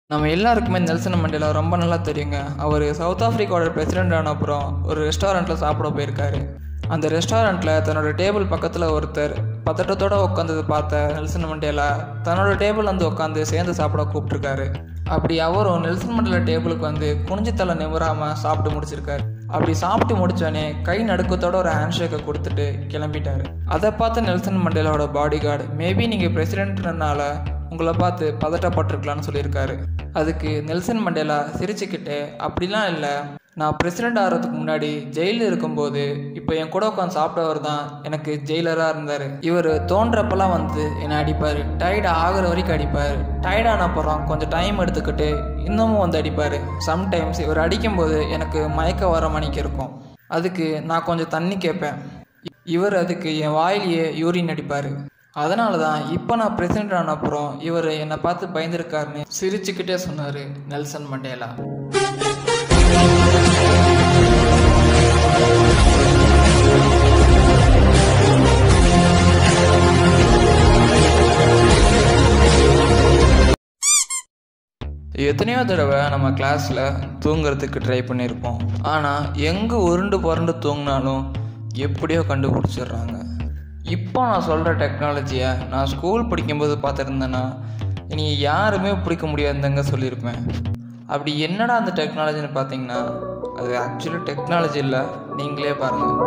நம்ம எல்லாருக்குமே Nelson Mandela ரொம்ப நல்லா தெரியுங்க அவர் சவுத் ஆஃப்ரிக்காவோட பிரசிடென்ட் ஆன அப்புறம் ஒரு ரெஸ்டாரண்ட்டில் சாப்பிட போயிருக்காரு அந்த ரெஸ்டாரண்ட்டில் தன்னோட டேபிள் பக்கத்தில் ஒருத்தர் பதட்டத்தோடு உட்காந்தது பார்த்த நெல்சன் மண்டேலா தன்னோட டேபிள் வந்து உட்காந்து சேர்ந்து சாப்பிட கூப்பிட்ருக்காரு அப்படி அவரும் நெல்சன் மண்டேலா டேபிளுக்கு வந்து குனிஞ்சு தலை நிமிராமல் சாப்பிட்டு முடிச்சிருக்காரு அப்படி சாப்பிட்டு முடிச்சோடனே கை நடுக்கத்தோட ஒரு ஹேண்ட்ஷேக்கை கொடுத்துட்டு கிளம்பிட்டாரு அதை பார்த்த நெல்சன் மண்டேலாவோட பாடி கார்டு மேபி நீங்கள் பிரசிடென்ட்னால உங்களை பார்த்து பதட்டப்பட்டிருக்கலாம்னு சொல்லியிருக்காரு அதுக்கு நெல்சன் மண்டேலா சிரிச்சுக்கிட்டு அப்படிலாம் இல்லை நான் பிரசிடெண்ட் ஆகிறதுக்கு முன்னாடி ஜெயிலில் இருக்கும்போது இப்போ என் கூட உட்காந்து சாப்பிட்டவர் தான் எனக்கு ஜெயிலராக இருந்தார் இவர் தோன்றப்பெல்லாம் வந்து என்னை அடிப்பார் டயர்ட் ஆகிற வரைக்கும் அடிப்பார் டயர்டான அப்புறம் கொஞ்சம் டைம் எடுத்துக்கிட்டு இன்னமும் வந்து அடிப்பார் சம்டைம்ஸ் இவர் அடிக்கும்போது எனக்கு மயக்க வர மணிக்கு இருக்கும் அதுக்கு நான் கொஞ்சம் தண்ணி கேட்பேன் இவர் அதுக்கு என் வாயிலேயே யூரின் அடிப்பார் அதனால தான் இப்போ நான் பிரசிடென்ட் ஆன அப்புறம் இவர் என்னை பார்த்து பயந்துருக்காருன்னு சிரிச்சுக்கிட்டே சொன்னார் நெல்சன் மண்டேலா எத்தனையோ தடவை நம்ம கிளாஸில் தூங்குறதுக்கு ட்ரை பண்ணியிருப்போம் ஆனால் எங்கே உருண்டு புரண்டு தூங்கினாலும் எப்படியோ கண்டுபிடிச்சிடுறாங்க இப்போ நான் சொல்கிற டெக்னாலஜியை நான் ஸ்கூல் படிக்கும்போது பார்த்துருந்தேன்னா இனி யாருமே பிடிக்க முடியாதுங்க சொல்லியிருப்பேன் அப்படி என்னடா அந்த டெக்னாலஜின்னு பார்த்தீங்கன்னா அது ஆக்சுவலி டெக்னாலஜி இல்லை நீங்களே பாருங்கள்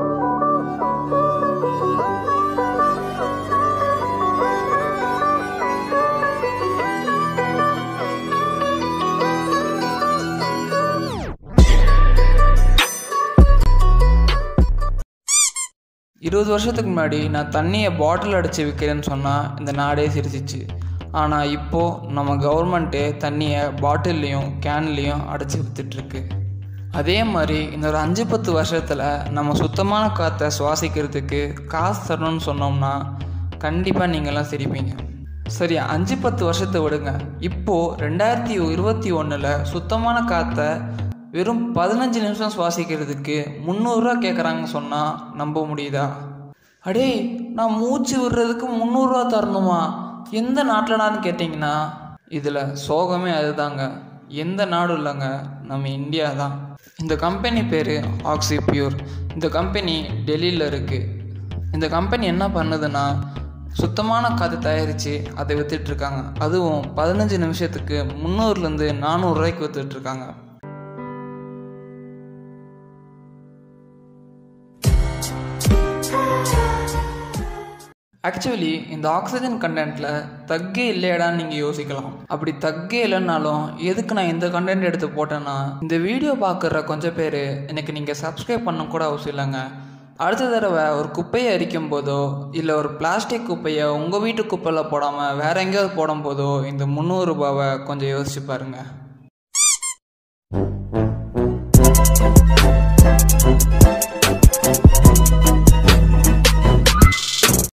இருபது வருஷத்துக்கு முன்னாடி நான் தண்ணியை பாட்டில் அடித்து விற்கிறேன்னு சொன்னால் இந்த நாடே சிரிச்சிச்சு ஆனால் இப்போது நம்ம கவர்மெண்ட்டே தண்ணியை பாட்டில்லையும் கேன்லேயும் அடைச்சி விற்றுட்ருக்கு அதே மாதிரி இந்த ஒரு அஞ்சு பத்து வருஷத்தில் நம்ம சுத்தமான காற்றை சுவாசிக்கிறதுக்கு காசு தரணும்னு சொன்னோம்னா கண்டிப்பாக நீங்கள்லாம் சிரிப்பீங்க சரி அஞ்சு பத்து வருஷத்தை விடுங்க இப்போது ரெண்டாயிரத்தி இருபத்தி ஒன்றில் சுத்தமான காற்றை வெறும் பதினஞ்சு நிமிஷம் சுவாசிக்கிறதுக்கு முந்நூறுரூவா கேட்குறாங்கன்னு சொன்னால் நம்ப முடியுதா அடே நான் மூச்சு விடுறதுக்கு முந்நூறுரூவா தரணுமா எந்த நாட்டிலடான்னு கேட்டிங்கன்னா இதில் சோகமே அதுதாங்க எந்த நாடும் இல்லைங்க நம்ம இந்தியா தான் இந்த கம்பெனி பேர் ஆக்சி பியூர் இந்த கம்பெனி டெல்லியில் இருக்குது இந்த கம்பெனி என்ன பண்ணுதுன்னா சுத்தமான காற்று தயாரித்து அதை விற்றுட்ருக்காங்க அதுவும் பதினஞ்சு நிமிஷத்துக்கு முந்நூறுலேருந்து நானூறுரூவாய்க்கு விற்றுட்ருக்காங்க ஆக்சுவலி இந்த ஆக்சிஜன் கண்டென்ட்டில் தக்கே இல்லையடான்னு நீங்கள் யோசிக்கலாம் அப்படி தக்கே இல்லைன்னாலும் எதுக்கு நான் இந்த கண்டென்ட் எடுத்து போட்டேன்னா இந்த வீடியோ பார்க்குற கொஞ்சம் பேர் எனக்கு நீங்கள் சப்ஸ்கிரைப் பண்ண கூட அவசியம் இல்லைங்க அடுத்த தடவை ஒரு குப்பையை அரிக்கும் போதோ இல்லை ஒரு பிளாஸ்டிக் குப்பையை உங்கள் வீட்டு குப்பையில் போடாமல் வேற எங்கேயாவது போடும் போதோ இந்த முந்நூறுரூபாவை கொஞ்சம் யோசிச்சு பாருங்கள்